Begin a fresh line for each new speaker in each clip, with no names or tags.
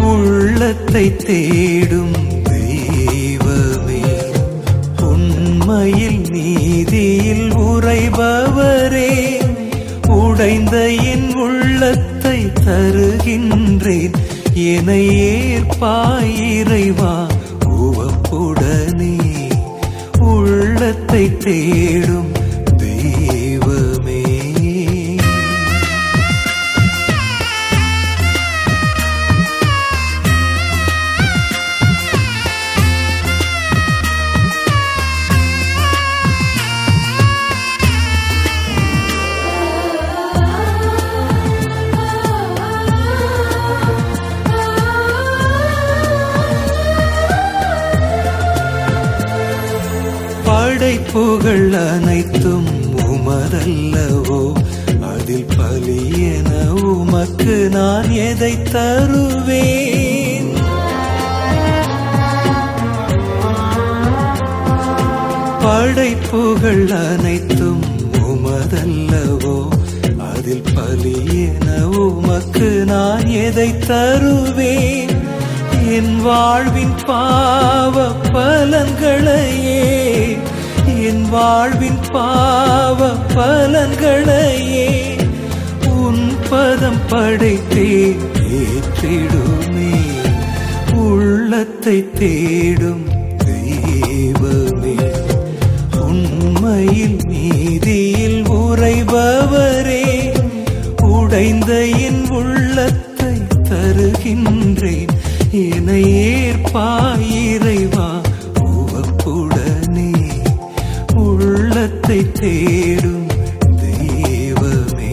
உள்ளத்தை தேடும் தெய்வமே உண்மையில் நீதியில் உறைபவரே உடைந்த என் உள்ளத்தை தருகின்றேன் என ஏற்பாய் இறைவா உவப்புடனே உள்ளத்தை தேடும் தெய்வமே படைப்புகள் அனைத்தும் உமதல்லவோ அதில் பலியென உமக்கு நான் எதை தருவேன் படைப்புகள் அனைத்தும் உமதல்லவோ அதில் பலியென உமக்கு நான் எதை தருவேன் என் வாழ்வின் பாவ பலன்களையே என் வாழ்வின் பாவ பலன்களையே உன் பதம் படைத்தே ஏற்றிடுமே உள்ளத்தை தேடும் தெய்வமே உண்மையில் நீதியில் உறைபவரே உடைந்த என் உள்ளத்தை தருகின்றேன் என ஏற்பாய் இறைவா உவப்புடனே உள்ளத்தை தேடும் தெய்வமே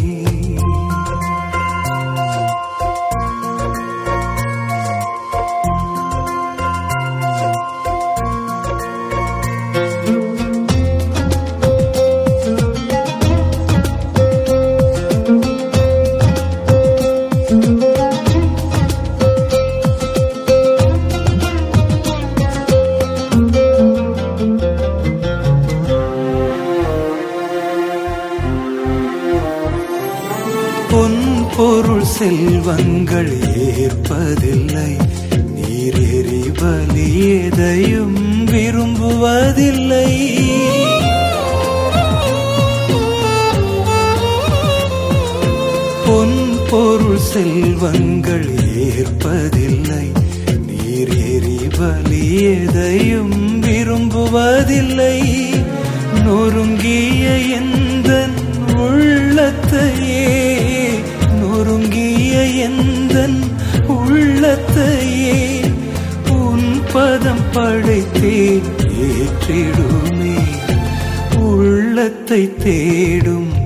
பொன் பொருள் செல்வங்கள் ஏற்பதில்லை நீர் எரிபலி எதையும் விரும்புவதில்லை பொன் பொருள் செல்வங்கள் ஏற்பதில்லை நீர் எரிபலி எதையும் விரும்புவதில்லை நொறுங்கிய எந்த உள்ளத்தையே நொறுங்கிய எந்த உள்ளத்தையே உன் பதம் படைத்தேன் ஏற்றிடுமே உள்ளத்தை தேடும்